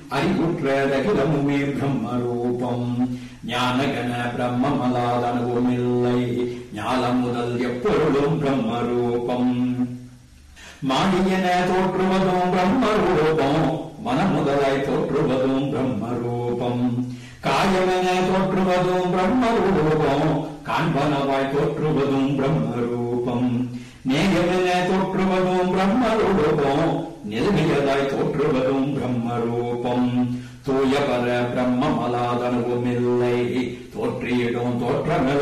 அறிவுற்றதகிலமுமே பிரம்ம ரூபம் ஞானகன பிரம்மமலாதனுவுமில்லை ஞானம் முதல் எப்பொருளும் பிரம்ம ரூபம் மாடியென தோற்றுவதும் பிரம்ம ரூபம் மனமுதலாய் தோற்றுவதும் பிரம்ம ரூபம் காயமென தோற்றுவதும் பிரம்ம ரூபம் காண்பனவாய் தோற்றுவதும் பிரம்ம ரூபம் நேயமென தோற்றுவதும் பிரம்ம ரூபம் நெருங்கியதாய் தோற்றுவதும் பிரம்ம ரூபம் தூயபர பிரம்மமலாதனுவுமில்லை தோற்றியிடும் தோற்றங்கள்